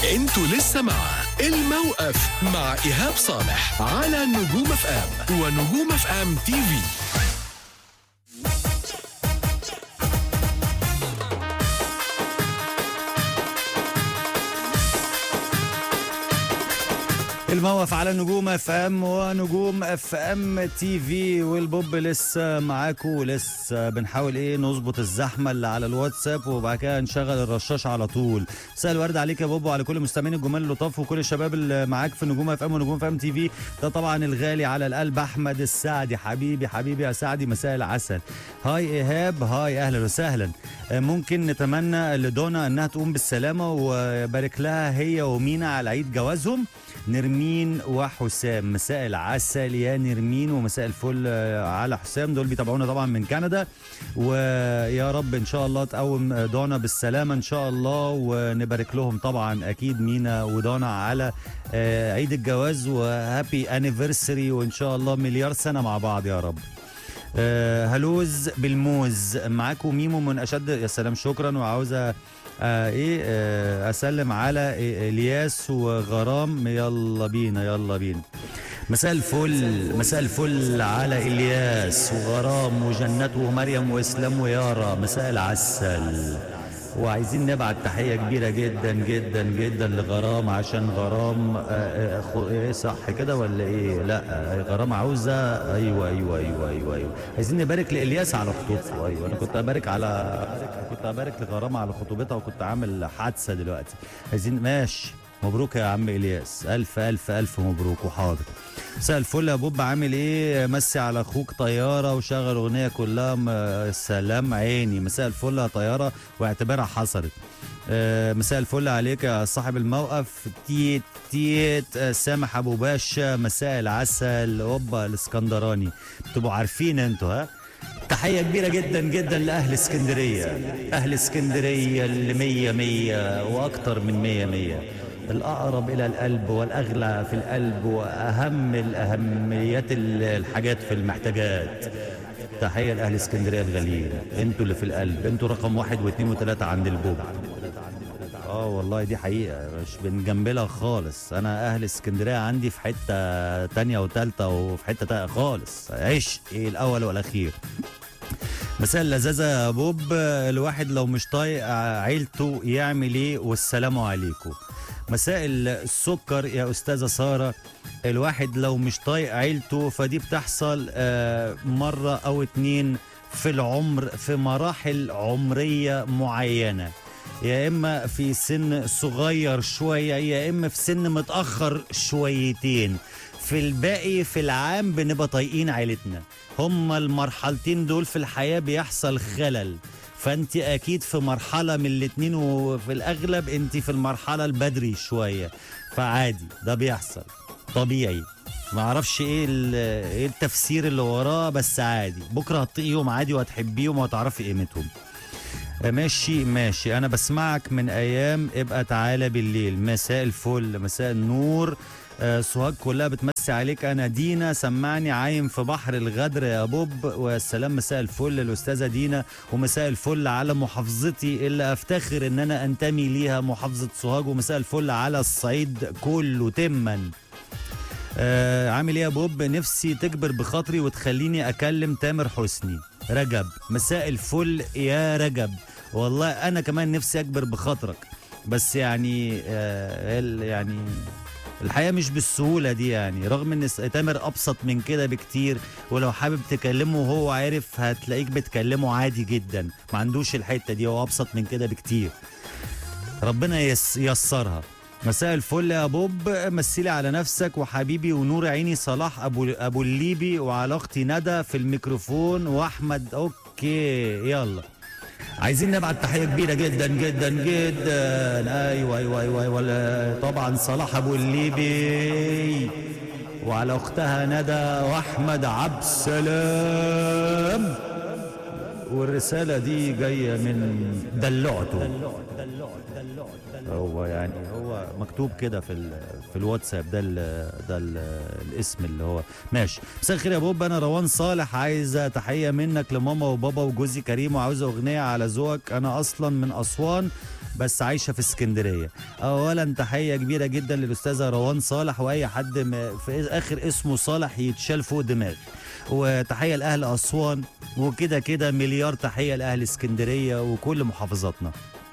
انتوا لسه مع الموقف مع ايهاب صالح على نجوم اف ام ونجوم اف ام تي في الموقف على نجوم اف ام ونجوم اف ام تي في والبوب لسه معاكم لسه بنحاول ايه نظبط الزحمه اللي على الواتساب وبعد كده نشغل الرشاش على طول مساء الورد عليك يا بوب وعلى كل مستمعين الجمال اللطاف وكل الشباب اللي معاك في نجوم اف ام ونجوم اف ام تي في ده طبعا الغالي على القلب احمد السعدي حبيبي حبيبي يا سعدي مساء العسل هاي ايهاب هاي اهلا وسهلا آه، ممكن نتمنى لدونا انها تقوم بالسلامه وبارك لها هي ومينا على عيد جوازهم نرمين وحسام مساء العسل يا نرمين ومساء الفل آه، على حسام دول بيتابعونا طبعا من كندا ويا رب ان شاء الله تقوم دونا بالسلامه ان شاء الله ونبارك لهم طبعا اكيد مينا ودونا على آه، عيد الجواز وهابي انيفرساري وان شاء الله مليار سنه مع بعض يا رب آه، هلوز بالموز معاكم ميمو من اشد يا سلام شكرا وعاوزه آه ايه آه اسلم على إيه الياس وغرام يلا بينا يلا بينا مساء الفل مساء الفل على الياس وغرام وجنات ومريم واسلام ويارا مساء العسل وعايزين نبعت تحية كبيرة جدا جدا جدا لغرام عشان غرام آه، آه، خو- ايه صح كده ولا ايه؟ لا آه، غرام عاوزة ايوه ايوه ايوه ايوه ايوه عايزين نبارك لإلياس على خطوبته ايوه انا كنت ابارك على كنت ابارك لغرام على خطوبتها وكنت عامل حادثة دلوقتي عايزين ماشي مبروك يا عم الياس الف الف الف مبروك وحاضر مساء الفل يا بوب عامل ايه مسي على اخوك طياره وشغل اغنيه كلها م- سلام عيني مساء الفل يا طياره واعتبرها حصلت آه، مساء الفل عليك يا صاحب الموقف تيت تيت آه، سامح ابو باشا مساء العسل اوبا الاسكندراني تبقوا عارفين انتوا ها تحية كبيرة جدا جدا لأهل اسكندرية أهل اسكندرية اللي مية مية وأكتر من مية مية الأقرب إلى القلب والأغلى في القلب وأهم الأهميات ال- الحاجات في المحتاجات تحية لأهل اسكندرية الغاليين انتوا اللي في القلب انتوا رقم واحد واثنين وثلاثة عند البوب اه والله دي حقيقة مش بنجنبلها خالص انا اهل اسكندرية عندي في حتة تانية وتالتة وفي حتة تانية خالص عشق الاول والاخير مساء اللذاذة يا بوب الواحد لو مش طايق عيلته يعمل ايه والسلام عليكم مساء السكر يا استاذة سارة الواحد لو مش طايق عيلته فدي بتحصل آه، مرة او اتنين في العمر في مراحل عمرية معينة يا اما في سن صغير شوية يا اما في سن متأخر شويتين في الباقي في العام بنبقى طايقين عيلتنا هما المرحلتين دول في الحياة بيحصل خلل فانت اكيد في مرحلة من الاتنين وفي الاغلب انت في المرحلة البدري شوية فعادي ده بيحصل طبيعي ما اعرفش ايه ال- ايه التفسير اللي وراه بس عادي بكره هتطيقيهم عادي وهتحبيهم وهتعرفي قيمتهم ماشي ماشي انا بسمعك من ايام ابقى تعالى بالليل مساء الفل مساء النور آه، سوهاج كلها بتمسي عليك انا دينا سمعني عايم في بحر الغدر يا بوب والسلام مساء الفل الاستاذه دينا ومساء الفل على محافظتي اللي افتخر ان انا انتمي ليها محافظه سوهاج ومساء الفل على الصعيد كله تما آه عامل ايه يا بوب نفسي تكبر بخاطري وتخليني اكلم تامر حسني رجب مساء الفل يا رجب والله انا كمان نفسي اكبر بخاطرك بس يعني آه ال- يعني الحياة مش بالسهولة دي يعني رغم ان س- تامر ابسط من كده بكتير ولو حابب تكلمه وهو عارف هتلاقيك بتكلمه عادي جدا ما عندوش الحتة دي هو ابسط من كده بكتير ربنا يس يسرها مساء الفل يا بوب مثلي على نفسك وحبيبي ونور عيني صلاح ابو ابو الليبي وعلى اختي ندى في الميكروفون واحمد اوكي يلا عايزين نبعت تحيه كبيره جدا جدا جدا ايوه ايوه ايوه, أيوة. طبعا صلاح ابو الليبي وعلى اختها ندى واحمد عبد السلام والرسالة دي جاية من دلعته هو يعني هو مكتوب كده في ال في الواتساب ده ال ده ال الاسم اللي هو ماشي مساء الخير يا بوب انا روان صالح عايزه تحيه منك لماما وبابا وجوزي كريم وعاوزه اغنيه على ذوقك انا اصلا من اسوان بس عايشه في اسكندريه اولا تحيه كبيره جدا للاستاذه روان صالح واي حد م- في اخر اسمه صالح يتشال فوق دماغي وتحيه لاهل اسوان وكده كده مليار تحيه لاهل اسكندريه وكل محافظاتنا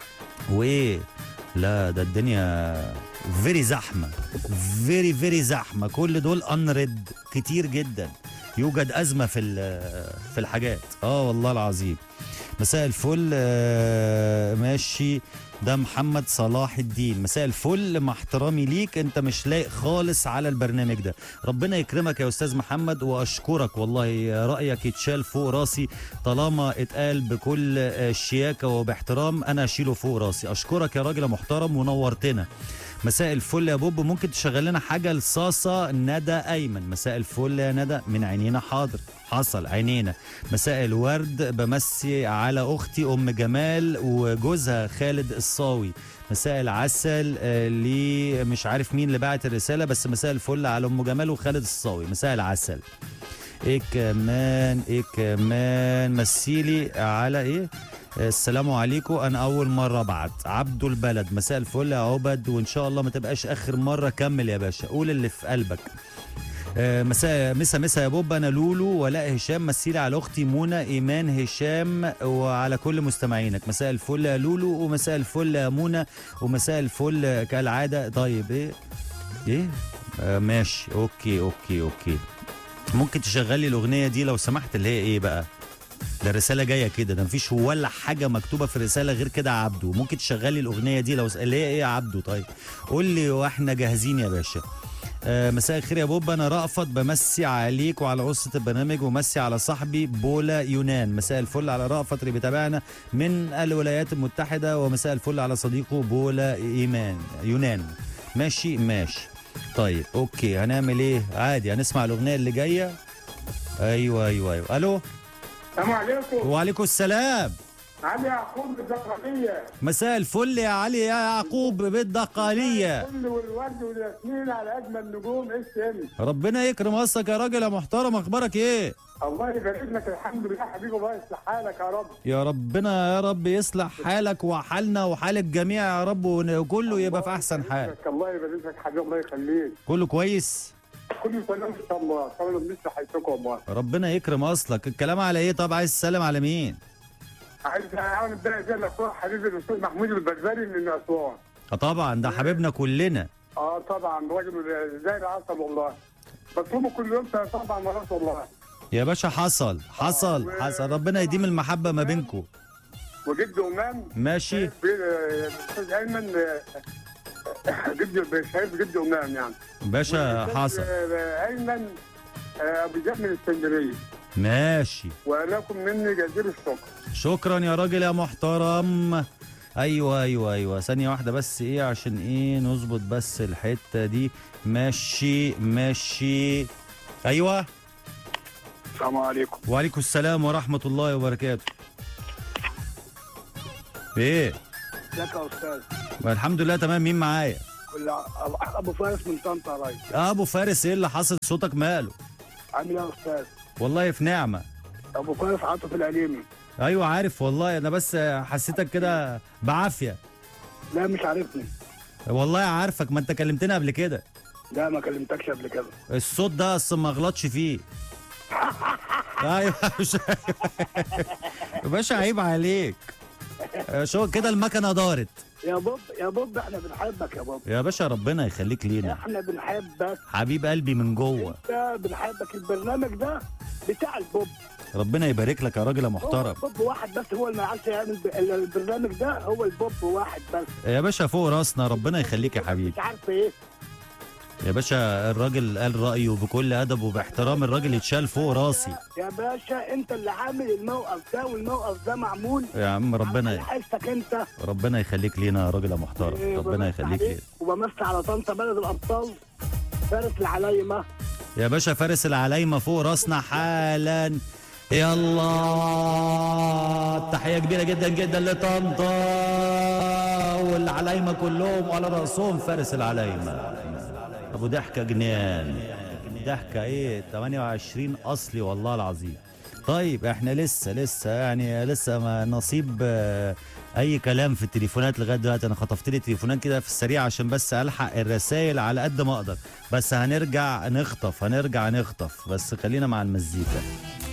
وايه لا ده الدنيا فيري زحمه فيري فيري زحمه كل دول انرد كتير جدا يوجد ازمه في ال- في الحاجات اه والله العظيم مساء الفل آه، ماشي ده محمد صلاح الدين مساء الفل مع احترامي ليك انت مش لايق خالص على البرنامج ده ربنا يكرمك يا استاذ محمد واشكرك والله رايك يتشال فوق راسي طالما اتقال بكل آه، شياكه وباحترام انا اشيله فوق راسي اشكرك يا راجل محترم ونورتنا مساء الفل يا بوب ممكن تشغل لنا حاجه لصاصه ندى ايمن مساء الفل يا ندى من عينينا حاضر حصل عينينا مساء الورد بمسي على اختي ام جمال وجوزها خالد الصاوي مساء العسل آه، لي مش عارف مين اللي بعت الرساله بس مساء الفل على ام جمال وخالد الصاوي مساء العسل ايه كمان ايه كمان مسيلي على ايه السلام عليكم انا اول مره ابعت عبدو البلد مساء الفل يا عبد وان شاء الله ما تبقاش اخر مره كمل يا باشا قول اللي في قلبك آه، مساء مسا مسا يا بوب انا لولو ولاء هشام مسيلي على اختي منى ايمان هشام وعلى كل مستمعينك مساء الفل يا لولو ومساء الفل يا منى ومساء الفل كالعاده طيب ايه ايه آه ماشي اوكي اوكي اوكي ممكن تشغلي الاغنيه دي لو سمحت اللي هي ايه بقى ده الرساله جايه كده ده مفيش ولا حاجه مكتوبه في الرساله غير كده يا عبدو ممكن تشغلي الاغنيه دي لو س... اللي هي ايه يا عبدو طيب قول لي واحنا جاهزين يا باشا آه مساء الخير يا بوب انا رأفت بمسي عليك وعلى قصه البرنامج ومسي على صاحبي بولا يونان مساء الفل على رأفت اللي بيتابعنا من الولايات المتحده ومساء الفل على صديقه بولا ايمان يونان ماشي ماشي طيب اوكي هنعمل ايه عادي هنسمع الاغنيه اللي جايه ايوه ايوه ايوه الو السلام عليكم وعليكم السلام علي يعقوب الزقرانية مساء الفل يا علي يا يعقوب بالدقالية كل والورد والياسمين على اجمل نجوم اس ام ربنا يكرم وسطك يا راجل يا محترم اخبارك ايه الله يبارك لك الحمد لله حبيبي الله يصلح حالك يا رب يا ربنا يا رب يصلح حالك وحالنا وحال الجميع يا رب وكله يبقى في احسن حال الله يبارك لك حبيبي الله يخليك كله كويس كل سنه ان شاء الله كمان بنصلح حياتكم والله ربنا يكرم اصلك الكلام على ايه طب عايز تسلم على مين عايز اعمل بقى زي الاخوان حبيبي الاستاذ محمود البربري من اسوان اه طبعا ده حبيبنا كلنا اه طبعا راجل زي العسل والله بطلبه كل يوم طبعا مرات والله يا باشا حصل حصل حصل ربنا يديم المحبة ما بينكم وجد امام ماشي الاستاذ ايمن آه، جد شايف جد امام يعني باشا حصل آه، ايمن آه، ابو زيد من اسكندريه ماشي ولكم مني جزيل الشكر شكرا يا راجل يا محترم ايوه ايوه ايوه ثانيه واحده بس ايه عشان ايه نظبط بس الحته دي ماشي ماشي ايوه السلام عليكم وعليكم السلام ورحمه الله وبركاته ايه ازيك يا استاذ الحمد لله تمام مين معايا كل ابو فارس من طنطا يا ريس ابو فارس ايه اللي حصل صوتك ماله عامل ايه يا استاذ والله في نعمه ابو فارس عاطف العليمي ايوه عارف والله انا بس حسيتك كده بعافيه لا مش عارفني والله عارفك ما انت كلمتني قبل كده لا ما كلمتكش قبل كده الصوت ده اصلا ما غلطش فيه ايوه مش يا باشا عيب عليك شو كده المكنه دارت يا بوب يا بوب احنا بنحبك يا بوب يا باشا ربنا يخليك لينا احنا بنحبك حبيب قلبي من جوه انت بنحبك البرنامج ده بتاع البوب ربنا يبارك لك يا راجل يا هو محترم البوب واحد بس هو اللي ما عارفش يعمل ب- البرنامج ده هو البوب واحد بس يا باشا فوق راسنا ربنا يخليك يا حبيبي مش عارف ايه يا باشا الراجل قال رايه بكل ادب وباحترام الراجل يتشال فوق راسي يا باشا انت اللي عامل الموقف ده والموقف ده معمول يا عم على ربنا حسك انت ربنا يخليك لينا يا راجل يا محترم إيه، ربنا بمسي يخليك عليك لينا وبمسي على طنطا بلد الابطال فارس العلايمه يا باشا فارس العلايمة فوق راسنا حالا يلا تحية كبيرة جدا جدا لطنطا والعلايمة كلهم وعلى رأسهم فارس العلايمة أبو ضحكة جنان ضحكة إيه 28 أصلي والله العظيم طيب احنا لسه لسه يعني لسه ما نصيب آه، اي كلام في التليفونات لغايه دلوقتي انا خطفت لي تليفونات كده في السريع عشان بس الحق الرسائل على قد ما اقدر بس هنرجع نخطف هنرجع نخطف بس خلينا مع المزيكا